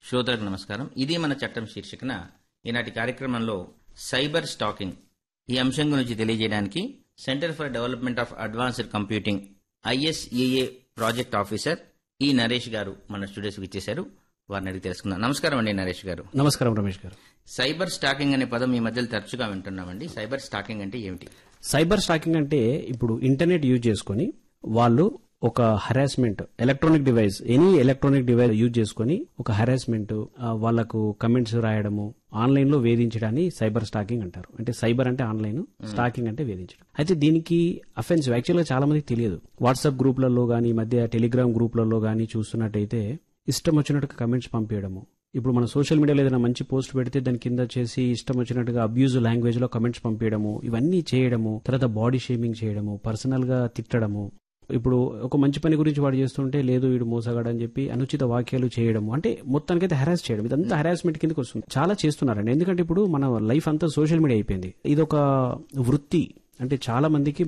శ్రోతలకు నమస్కారం ఇది మన చట్టం శీర్షికన ఈనాటి కార్యక్రమంలో సైబర్ స్టాకింగ్ ఈ అంశం గురించి తెలియజేయడానికి centre for development of advanced computing ISEA project officer E Naresh గారు మన స్టూడియోస్కి ఇచ్చేశారు వారిని అడిగి తెలుసుకుందాం నమస్కారం అండి నరేష్ గారు నమస్కారం రమేష్ గారు సైబర్ స్టాకింగ్ అనే పదం ఈ మధ్యలో తరచుగా వింటున్నామండి సైబర్ స్టాకింగ్ అంటే ఏమిటి సైబర్ స్టాకింగ్ అంటే ఇప్పుడు ఇంటర్నెట్ యూజ్ చేసుకొని వాళ్ళు ఒక harassment electronic device any electronic device use చేసుకొని ఒక హరాస్మెంట్ వాళ్ళకు కమెంట్స్ రాయడము ఆన్లైన్ లో వేధించడాన్ని సైబర్ స్టాకింగ్ అంటారు అంటే సైబర్ అంటే ఆన్లైన్ స్టాకింగ్ అంటే వేధించడం అయితే దీనికి అఫెన్సివ్ యాక్చువల్ గా చాలా మందికి తెలియదు వాట్సాప్ గ్రూప్లలో గానీ ఈ మధ్య టెలిగ్రామ్ గ్రూప్లలో గానీ చూస్తున్నట్టయితే ఇష్టం వచ్చినట్టుగా కమెంట్స్ పంపించడము ఇప్పుడు మన సోషల్ మీడియాలో ఏదైనా మంచి పోస్ట్ పెడితే దాని కింద చేసి ఇష్టం వచ్చినట్టుగా అబ్యూజ్ లాంగ్వేజ్ లో కమెంట్స్ పంపించడము ఇవన్నీ చేయడము తర్వాత బాడీ షేమింగ్ చేయడము పర్సనల్ గా తిట్టడము ఇప్పుడు ఒక మంచి పని గురించి వాడు చేస్తుంటే లేదు వీడు మోసగాడు అని చెప్పి అనుచిత వాక్యాలు చేయడము అంటే మొత్తానికైతే హెరాస్ చేయడం ఇదంతా హెరాస్మెంట్ కిందకి వస్తుంది చాలా చేస్తున్నారండి ఎందుకంటే ఇప్పుడు మన లైఫ్ అంతా సోషల్ మీడియా అయిపోయింది ఇది ఒక వృత్తి అంటే చాలా మందికి